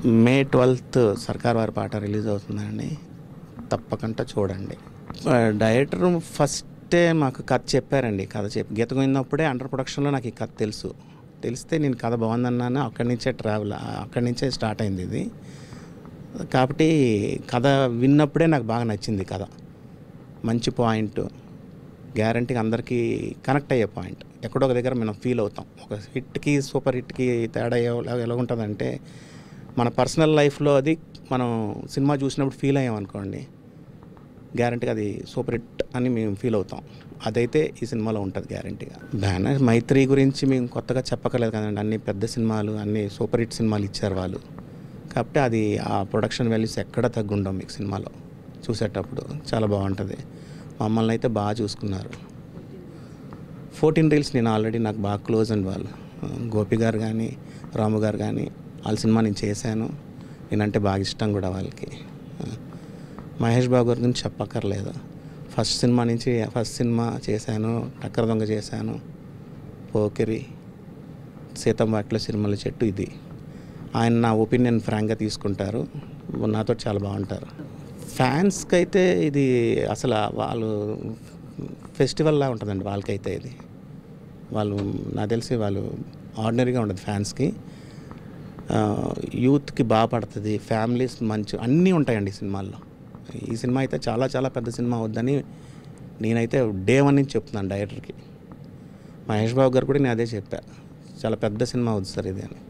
May twelfth సర్కార్ వారి పాట రిలీజ్ అవుతుందండి తప్పకుండా చూడండి ఆ, డైరెక్టర్ ఫస్టే మాకు కథ చెప్పారండి కథ చెప్పి గీత గోవిందప్పుడే అండర్ ప్రొడక్షన్లో నాకు ఈ కథ తెలుసు తెలిస్తే నేను కథ బాగుందన్నాను అక్కడి నుంచే ట్రావెల్ అక్కడి నుంచే స్టార్ట్ అయింది ఇది కాబట్టి కథ విన్నప్పుడే నాకు బాగా నచ్చింది కథ మంచి పాయింట్ గ్యారంటీగా అందరికీ కనెక్ట్ అయ్యే పాయింట్ ఎక్కడో ఒక దగ్గర మనం ఫీల్ అవుతాం ఒక హిట్కి సూపర్ హిట్కి తేడా ఎలా ఎలా ఉంటుందంటే మన పర్సనల్ లైఫ్లో అది మనం సినిమా చూసినప్పుడు ఫీల్ అయ్యాం అనుకోండి గ్యారంటీగా అది సూపర్ హిట్ అని మేము ఫీల్ అవుతాం అదైతే ఈ సినిమాలో ఉంటుంది గ్యారంటీగా బ్యానర్ మైత్రి గురించి మేము కొత్తగా చెప్పకలేదు కదండి అన్ని పెద్ద సినిమాలు అన్ని సూపర్ హిట్ సినిమాలు ఇచ్చారు వాళ్ళు కాబట్టి అది ఆ ప్రొడక్షన్ వాల్యూస్ ఎక్కడ తగ్గుండవు మీకు సినిమాలో చూసేటప్పుడు చాలా బాగుంటుంది మమ్మల్ని అయితే బాగా చూసుకున్నారు ఫోర్టీన్ రీల్స్ నేను ఆల్రెడీ నాకు బాగా క్లోజ్ అండి వాళ్ళు గోపి గారు కానీ రాము గారు కానీ వాళ్ళ సినిమా నేను చేశాను నేనంటే బాగా ఇష్టం కూడా వాళ్ళకి మహేష్ బాబు గారి గురించి చెప్పక్కర్లేదు ఫస్ట్ సినిమా నుంచి ఫస్ట్ సినిమా చేశాను టక్కర దొంగ చేశాను పోకిరి సీతంబాట్ల సినిమాల చెట్టు ఇది ఆయన నా ఒపీనియన్ ఫ్రాంక్గా తీసుకుంటారు నాతో చాలా బాగుంటారు ఫ్యాన్స్కి అయితే ఇది అసలు వాళ్ళు ఫెస్టివల్లా ఉంటుందండి వాళ్ళకైతే ఇది వాళ్ళు నాకు తెలిసి వాళ్ళు ఆర్డినరీగా ఉండదు ఫ్యాన్స్కి ఆ, యూత్కి బాగా పడుతుంది ఫ్యామిలీస్ మంచి అన్నీ ఉంటాయండి ఈ సినిమాల్లో ఈ సినిమా అయితే చాలా చాలా పెద్ద సినిమా అవుద్దని నేనైతే డే వన్ నుంచి చెప్తున్నాను డైరెక్టర్కి మహేష్ బాబు గారు కూడా నేను అదే చెప్పా చాలా పెద్ద సినిమా అవుద్ది సార్ ఇది అని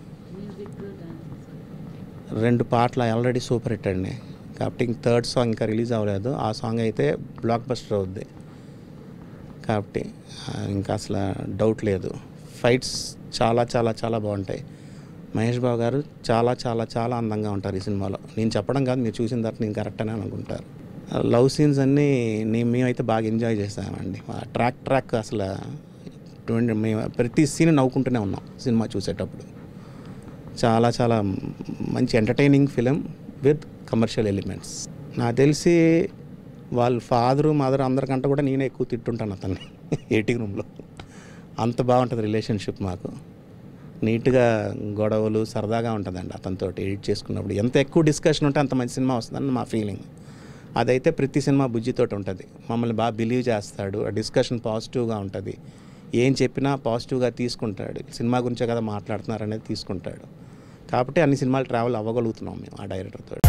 రెండు పాటలు ఆల్రెడీ సూపర్ హిట్ అండి కాబట్టి ఇంక థర్డ్ సాంగ్ ఇంకా రిలీజ్ అవ్వలేదు ఆ సాంగ్ అయితే బ్లాక్ బస్టర్ అవుద్ది కాబట్టి ఆ, ఇంకా అసలు డౌట్ లేదు ఫైట్స్ చాలా చాలా చాలా బాగుంటాయి మహేష్ బాబు గారు చాలా చాలా చాలా అందంగా ఉంటారు ఈ సినిమాలో నేను చెప్పడం కాదు మీరు చూసిన తర్వాత నేను కరెక్ట్ అని అనుకుంటారు లవ్ సీన్స్ అన్నీ నేను మేమైతే బాగా ఎంజాయ్ చేసామండి ఆ ట్రాక్ ట్రాక్ అసలు ట్వంటీ మేము ప్రతి సీన్ నవ్వుకుంటూనే ఉన్నాం సినిమా చూసేటప్పుడు చాలా చాలా మంచి entertaining film with commercial elements నాకు తెలిసి వాళ్ళ ఫాదరు మదర్ అందరికంటే కూడా నేనే ఎక్కువ తిట్టుంటాను అతన్ని ఎయిటింగ్ రూమ్లో అంత బాగుంటుంది రిలేషన్షిప్ మాకు నీట్గా గొడవలు సరదాగా ఉంటుందండి అతనితో ఎడిట్ చేసుకున్నప్పుడు ఎంత ఎక్కువ డిస్కషన్ ఉంటే అంత మంచి సినిమా వస్తుందని మా ఫీలింగ్ అదైతే ప్రతి సినిమా బుజ్జితోటి ఉంటుంది మమ్మల్ని బాగా బిలీవ్ చేస్తాడు ఆ డిస్కషన్ పాజిటివ్గా ఉంటుంది ఏం చెప్పినా పాజిటివ్గా తీసుకుంటాడు సినిమా గురించే కదా మాట్లాడుతున్నారు అనేది తీసుకుంటాడు కాబట్టి అన్ని సినిమాలు ట్రావెల్ అవ్వగలుగుతున్నాం మేము ఆ డైరెక్టర్తో